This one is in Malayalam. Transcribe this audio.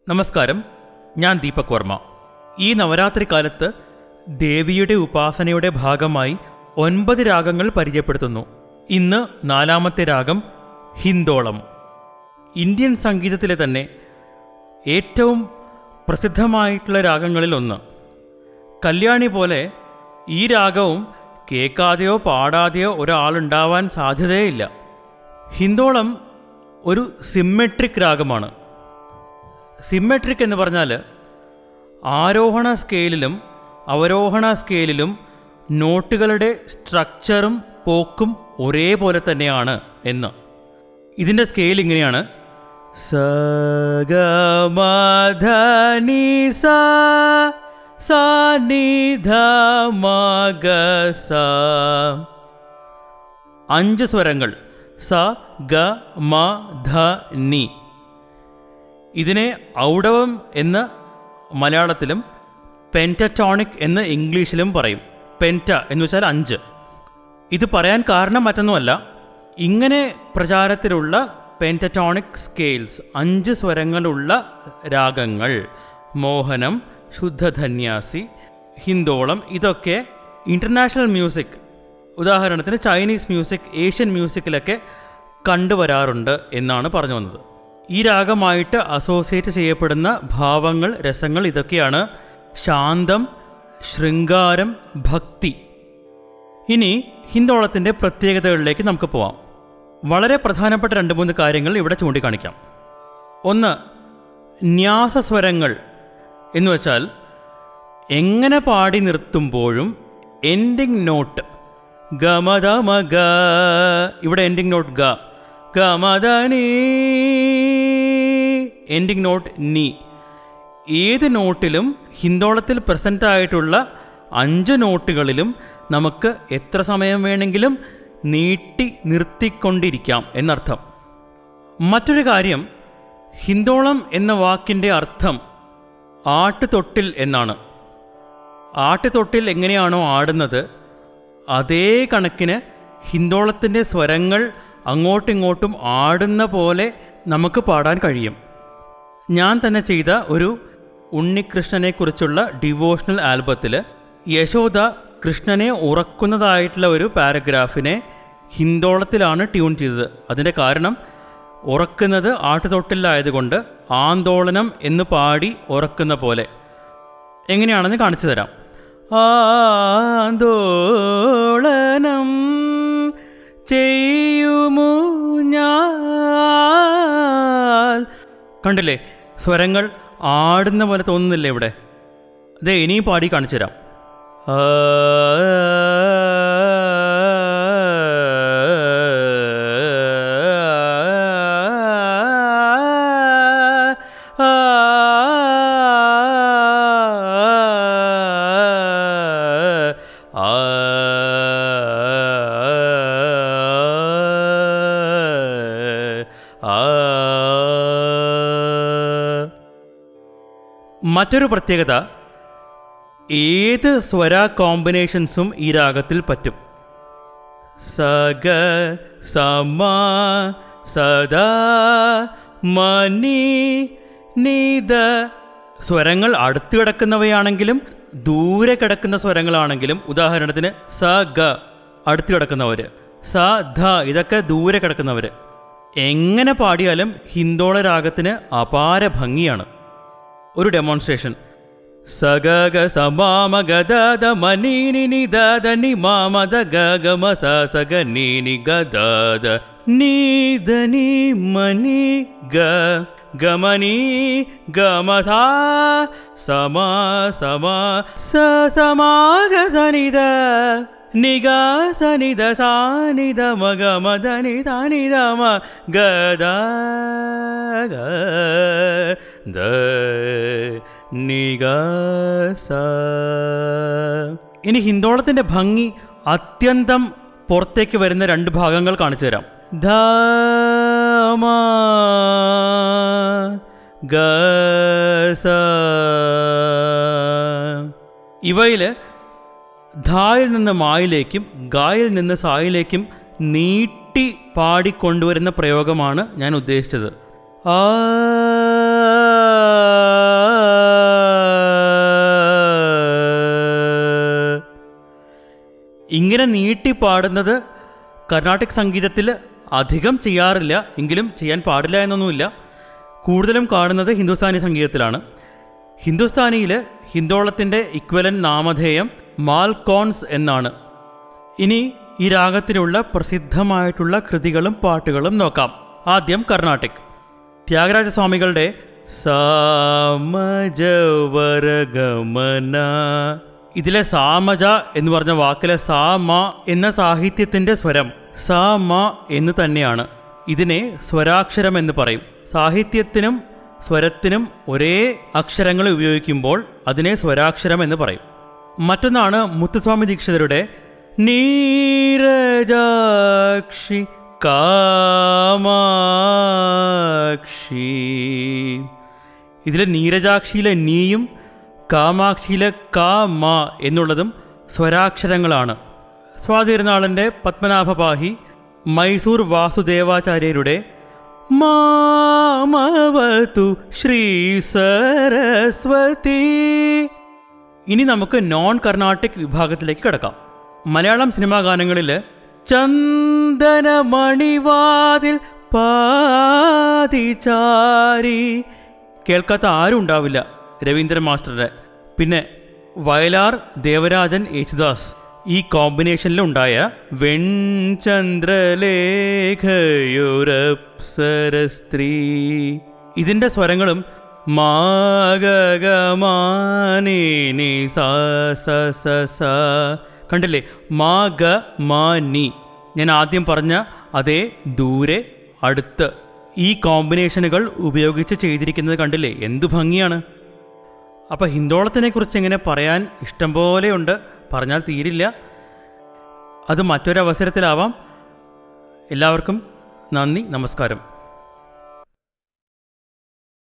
നമസ്കാരം ഞാൻ ദീപക് വർമ്മ ഈ നവരാത്രി കാലത്ത് ദേവിയുടെ ഉപാസനയുടെ ഭാഗമായി ഒൻപത് രാഗങ്ങൾ പരിചയപ്പെടുത്തുന്നു ഇന്ന് നാലാമത്തെ രാഗം ഹിന്ദോളം ഇന്ത്യൻ സംഗീതത്തിലെ തന്നെ ഏറ്റവും പ്രസിദ്ധമായിട്ടുള്ള രാഗങ്ങളിൽ ഒന്ന് കല്യാണി പോലെ ഈ രാഗവും കേൾക്കാതെയോ പാടാതെയോ ഒരാളുണ്ടാവാൻ സാധ്യതയില്ല ഹിന്ദോളം ഒരു സിമ്മെട്രിക് രാഗമാണ് സിമ്മെട്രിക് എന്ന് പറഞ്ഞാൽ ആരോഹണ സ്കെയിലിലും അവരോഹണ സ്കെയിലിലും നോട്ടുകളുടെ സ്ട്രക്ചറും പോക്കും ഒരേപോലെ തന്നെയാണ് എന്ന് ഇതിൻ്റെ സ്കെയിൽ ഇങ്ങനെയാണ് സ ഗ മ ധ നി സ സ നി ധ മ ഗ സ അഞ്ച് സ്വരങ്ങൾ സ ഗ മ ധ നി ഇതിനെ ഔഡവം എന്ന് മലയാളത്തിലും പെൻറ്ററ്റോണിക് എന്ന് ഇംഗ്ലീഷിലും പറയും പെൻറ്റ എന്ന് വെച്ചാൽ അഞ്ച് ഇത് പറയാൻ കാരണം മറ്റൊന്നുമല്ല ഇങ്ങനെ പ്രചാരത്തിലുള്ള പെൻറ്ററ്റോണിക് സ്കെയിൽസ് അഞ്ച് സ്വരങ്ങളുള്ള രാഗങ്ങൾ മോഹനം ശുദ്ധധന്യാസി ഹിന്ദോളം ഇതൊക്കെ ഇൻ്റർനാഷണൽ മ്യൂസിക് ഉദാഹരണത്തിന് ചൈനീസ് മ്യൂസിക് ഏഷ്യൻ മ്യൂസിക്കിലൊക്കെ കണ്ടുവരാറുണ്ട് എന്നാണ് പറഞ്ഞു വന്നത് ഈ രാഗമായിട്ട് അസോസിയേറ്റ് ചെയ്യപ്പെടുന്ന ഭാവങ്ങൾ രസങ്ങൾ ഇതൊക്കെയാണ് ശാന്തം ശൃംഗാരം ഭക്തി ഇനി ഹിന്ദോളത്തിൻ്റെ പ്രത്യേകതകളിലേക്ക് നമുക്ക് പോവാം വളരെ പ്രധാനപ്പെട്ട രണ്ട് മൂന്ന് കാര്യങ്ങൾ ഇവിടെ ചൂണ്ടിക്കാണിക്കാം ഒന്ന് ന്യാസസ്വരങ്ങൾ എന്ന് വെച്ചാൽ എങ്ങനെ പാടി നിർത്തുമ്പോഴും എൻഡിങ് നോട്ട് ഗമത മഗ ഇവിടെ എൻഡിങ് നോട്ട് ഗ ഗമത നീ എൻഡിങ് നോട്ട് നീ ഏത് നോട്ടിലും ഹിന്ദോളത്തിൽ പ്രസൻ്റ് ആയിട്ടുള്ള അഞ്ച് നോട്ടുകളിലും നമുക്ക് എത്ര സമയം വേണമെങ്കിലും നീട്ടി നിർത്തിക്കൊണ്ടിരിക്കാം എന്നർത്ഥം മറ്റൊരു കാര്യം ഹിന്ദോളം എന്ന വാക്കിൻ്റെ അർത്ഥം ആട്ടുതൊട്ടിൽ എന്നാണ് ആട്ടുതൊട്ടിൽ എങ്ങനെയാണോ ആടുന്നത് അതേ കണക്കിന് ഹിന്ദോളത്തിൻ്റെ സ്വരങ്ങൾ അങ്ങോട്ടിങ്ങോട്ടും ആടുന്ന പോലെ നമുക്ക് പാടാൻ കഴിയും ഞാൻ തന്നെ ചെയ്ത ഒരു ഉണ്ണികൃഷ്ണനെക്കുറിച്ചുള്ള ഡിവോഷണൽ ആൽബത്തിൽ യശോദ കൃഷ്ണനെ ഉറക്കുന്നതായിട്ടുള്ള ഒരു പാരഗ്രാഫിനെ ഹിന്ദോളത്തിലാണ് ട്യൂൺ ചെയ്തത് അതിൻ്റെ കാരണം ഉറക്കുന്നത് ആട്ടുതൊട്ടിലായതുകൊണ്ട് ആന്തോളനം എന്ന് പാടി ഉറക്കുന്ന പോലെ എങ്ങനെയാണെന്ന് കാണിച്ചു തരാം ആന്തോളനം ചെയ്യുമോ ഞാൻ കണ്ടില്ലേ സ്വരങ്ങൾ ആടുന്ന പോലെ തോന്നുന്നില്ലേ ഇവിടെ അതെ ഇനിയും പാടി കാണിച്ചു തരാം ആ, ആ, ആ, ആ, മറ്റൊരു പ്രത്യേകത ഏത് സ്വര കോമ്പിനേഷൻസും ഈ രാഗത്തിൽ പറ്റും സഗ സമ സദാ മനി നീത സ്വരങ്ങൾ അടുത്ത് കിടക്കുന്നവയാണെങ്കിലും ദൂരെ കിടക്കുന്ന സ്വരങ്ങളാണെങ്കിലും ഉദാഹരണത്തിന് സ ഗ അടുത്ത് കിടക്കുന്നവർ സ ധ ഇതൊക്കെ ദൂരെ കിടക്കുന്നവർ എങ്ങനെ പാടിയാലും ഹിന്ദോള രാഗത്തിന് അപാര ഭംഗിയാണ് ഒരു ഡെമോൺസ്ട്രേഷൻ സഗഗ സമാമ ഗദ മനീനി നി ദദ നി മാമ ദ ഗഗ മ സ സഗ നീ നി ഗദ നീ ദ നി മനി ഗ ഗമനി ഗമ ധാ സമ സമ സ സമാ ഗ സനിദ നിഗ സനിദ സാനിദ മഗ മദ നി ധാനി ദമ ഗദ ഗ ദ നിഗ സ ഇനി ഹിന്ദോളത്തിന്റെ ഭംഗി അത്യന്തം പുറത്തേക്ക് വരുന്ന രണ്ട് ഭാഗങ്ങൾ കാണിച്ചു തരാം ധമ ഗ സ ഇവയില് ധായിൽ നിന്ന് മായിലേക്കും ഗായിൽ നിന്ന് സായിലേക്കും നീട്ടി പാടിക്കൊണ്ടുവരുന്ന പ്രയോഗമാണ് ഞാൻ ഉദ്ദേശിച്ചത് ആ ഇങ്ങനെ നീട്ടി പാടുന്നത് കർണാട്ടിക് സംഗീതത്തിൽ അധികം ചെയ്യാറില്ല എങ്കിലും ചെയ്യാൻ പാടില്ല എന്നൊന്നുമില്ല കൂടുതലും കാണുന്നത് ഹിന്ദുസ്ഥാനി സംഗീതത്തിലാണ് ഹിന്ദുസ്ഥാനിയിൽ ഹിന്ദോളത്തിൻ്റെ ഇക്വലൻ നാമധേയം മാൽക്കോൺസ് എന്നാണ് ഇനി ഈ രാഗത്തിനുള്ള പ്രസിദ്ധമായിട്ടുള്ള കൃതികളും പാട്ടുകളും നോക്കാം ആദ്യം കർണാട്ടിക് ത്യാഗരാജസ്വാമികളുടെ സാമജവരഗമന ഇതിലെ സാമജ എന്ന് പറഞ്ഞ വാക്കിലെ സാ മ എന്ന സാഹിത്യത്തിന്റെ സ്വരം സാ മ എന്ന് തന്നെയാണ് ഇതിനെ സ്വരാക്ഷരം എന്ന് പറയും സാഹിത്യത്തിനും സ്വരത്തിനും ഒരേ അക്ഷരങ്ങൾ ഉപയോഗിക്കുമ്പോൾ അതിനെ സ്വരാക്ഷരം എന്ന് പറയും മറ്റൊന്നാണ് മുത്തുസ്വാമി ദീക്ഷിതരുടെ നീരജാക്ഷി കാമാക്ഷി ഇതിലെ നീരജാക്ഷിയിലെ നീയും കാമാക്ഷിയിലെ കാ മാ എന്നുള്ളതും സ്വരാക്ഷരങ്ങളാണ് സ്വാതിരുനാളിൻ്റെ പത്മനാഭപാഹി മൈസൂർ വാസുദേവാചാര്യരുടെ മാമവതു ശ്രീ സരസ്വതി ഇനി നമുക്ക് നോൺ കർണാട്ടിക് വിഭാഗത്തിലേക്ക് കിടക്കാം മലയാളം സിനിമാ ഗാനങ്ങളിൽ ചന്ദനമണിവാതിൽ പാതിചാരി കേൾക്കാത്ത ആരും ഉണ്ടാവില്ല രവീന്ദ്രൻ മാസ്റ്ററുടെ പിന്നെ വയലാർ ദേവരാജൻ യേശുദാസ് ഈ കോമ്പിനേഷനിലുണ്ടായ വെൺചന്ദ്രലേഖയൊരപ്സര സ്ത്രീ ഇതിൻ്റെ സ്വരങ്ങളും മാഗമാനി സാ സ സ സ കണ്ടില്ലേ മാഗ മാ നി ഞാൻ ആദ്യം പറഞ്ഞ അതേ ദൂരെ അടുത്ത് ഈ കോമ്പിനേഷനുകൾ ഉപയോഗിച്ച് ചെയ്തിരിക്കുന്നത് കണ്ടില്ലേ എന്തു ഭംഗിയാണ് അപ്പോൾ ഹിന്ദോളത്തിനെ കുറിച്ച് എങ്ങനെ പറയാൻ ഇഷ്ടം പോലെയുണ്ട് പറഞ്ഞാൽ തീരില്ല അത് മറ്റൊരവസരത്തിലാവാം എല്ലാവർക്കും നന്ദി നമസ്കാരം